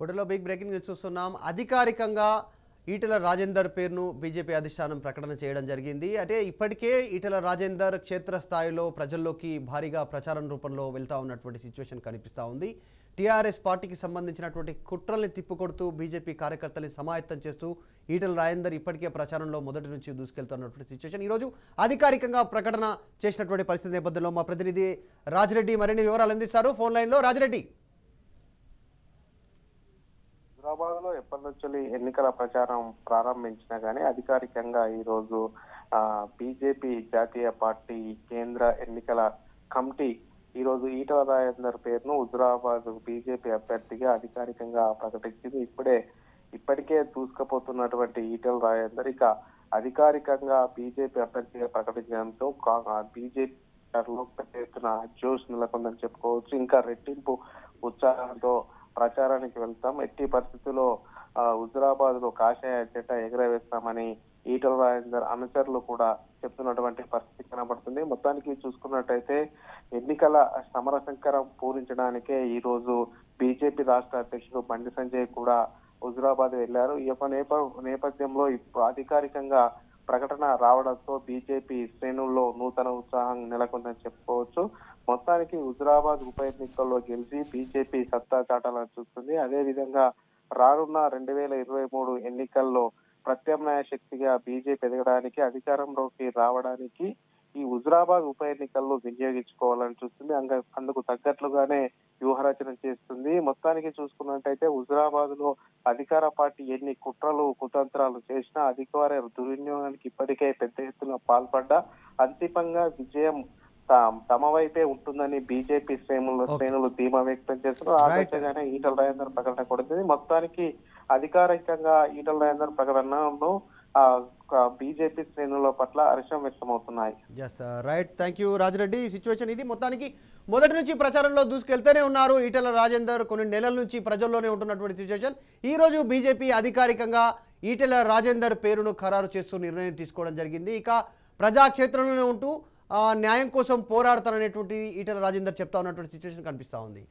ఫోటోలో big breaking news చూస్తున్నాం అధికారికంగా ఈటెల రాజేందర్ పేరును బీజేపీ అధిష్టానం ప్రకటన చేయడం జరిగింది అంటే ఇప్పటికే ఈటెల రాజేందర్ క్షేత్రస్థాయిలో ప్రజల్లోకి భారీగా ప్రచారం రూపంలో వెళ్తా ఉన్నటువంటి సిచ్యువేషన్ కనిపిస్తూ ఉంది టీఆర్ఎస్ పార్టీకి సంబంధించినటువంటి కుట్రల్ని తిప్పుకొడుతూ బీజేపీ కార్యకర్తల్ని సమాయత్తం చేస్తూ ఈటెల రాజేందర్ ఇప్పటికే ప్రచారంలో మొదటి నుంచి దూసుకెళ్తున్నటువంటి సిచ్యువేషన్ ఈరోజు అధికారికంగా ప్రకటన చేసినటువంటి పరిస్థితి నేపథ్యంలో మా ప్రతినిధి రాజిరెడ్డి మరిన్ని వివరాలు అందిస్తారు ఫోన్ లైన్లో రాజిరెడ్డి హైదరాబాద్ లో ఎప్పటి నుంచి ఎన్నికల ప్రచారం ప్రారంభించినా గానీ అధికారికంగా ఈ రోజు బీజేపీ జాతీయ పార్టీ కేంద్ర ఎన్నికల కమిటీ ఈ రోజు ఈటల రాజేందర్ పేరును హుజురాబాద్ బీజేపీ అభ్యర్థిగా అధికారికంగా ప్రకటించింది ఇప్పుడే ఇప్పటికే దూసుకుపోతున్నటువంటి ఈటల రాజేందర్ ఇక అధికారికంగా బీజేపీ అభ్యర్థిగా ప్రకటించడంతో బీజేపీ లో పెద్ద ఎత్తున జోష్ నెలకొందని చెప్పుకోవచ్చు ఇంకా రెట్టింపు ఉత్సాహంతో ప్రచారానికి వెళ్తాం ఎట్టి పరిస్థితుల్లో ఆ, హుజురాబాద్ లో కాషాయ జెండా ఎగరవేస్తామని ఈటల రాజేందర్ అనుచరులు కూడా చెప్తున్నటువంటి పరిస్థితి కనబడుతుంది మొత్తానికి చూసుకున్నట్టయితే ఎన్నికల సమరశంకరం పూరించడానికే ఈ రోజు బీజేపీ రాష్ట్ర అధ్యక్షుడు బండి సంజయ్ కూడా హుజురాబాద్ వెళ్లారు ఈ యొక్క నేప నేపథ్యంలో ఇప్పుడు అధికారికంగా ప్రకటన రావడంతో బీజేపీ శ్రేణుల్లో నూతన ఉత్సాహం నెలకొందని చెప్పుకోవచ్చు మొత్తానికి హుజురాబాద్ ఉప ఎన్నికల్లో గెలిచి బీజేపీ సత్తా చాటాలని చూస్తుంది అదే విధంగా రానున్న రెండు వేల ఇరవై మూడు ఎన్నికల్లో ప్రత్యామ్నాయ శక్తిగా బీజేపీ ఎదగడానికి అధికారంలోకి రావడానికి ఈ హుజురాబాద్ ఉప ఎన్నికల్లో వినియోగించుకోవాలని చూస్తుంది అంగ- అందుకు తగ్గట్లుగానే వ్యూహరచన చేస్తుంది మొత్తానికి చూసుకున్నట్టయితే హుజురాబాద్ లో అధికార పార్టీ ఎన్ని కుట్రలు కుతంత్రాలు చేసినా అధికార దుర్వినియోగానికి ఇప్పటికే పెద్ద ఎత్తున పాల్పడ్డా అంతిమంగా విజయం త- తమ వైపే ఉంటుందని బీజేపీ శ్రేణులు Okay. శ్రేణులు ధీమా వ్యక్తం చేస్తున్నారు ఆ Right. దిశగానే ఈటల రాజేందర్ ప్రకటన కొడుతుంది మొత్తానికి అధికారికంగా ఈటల రాజేందర్ ప్రకటనను ఆ బీజేపీ శ్రేణుల పట్ల హర్షం వ్యక్తమవుతున్నాయి yes right thank you Rajireddy ఈ సిచ్యువేషన్ ఇది మొత్తానికి మొదటి నుంచి ప్రచారంలో దూసుకెళ్తూనే ఉన్నారు ఈటెల రాజేందర్ కొన్ని నెలల నుంచి ప్రజల్లోనే ఉంటున్నటువంటి సిచ్యువేషన్ ఈ రోజు బీజేపీ అధికారికంగా ఈటెల రాజేందర్ పేరును ఖరారు చేస్తూ నిర్ణయం తీసుకోవడం జరిగింది ఇక ప్రజాక్షేత్రంలోనే ఉంటూ ఆ, న్యాయం కోసం పోరాడతాననేటువంటి ఈటెల రాజేందర్ చెప్తా ఉన్నటువంటి సిచ్యువేషన్ కనిపిస్తూ ఉంది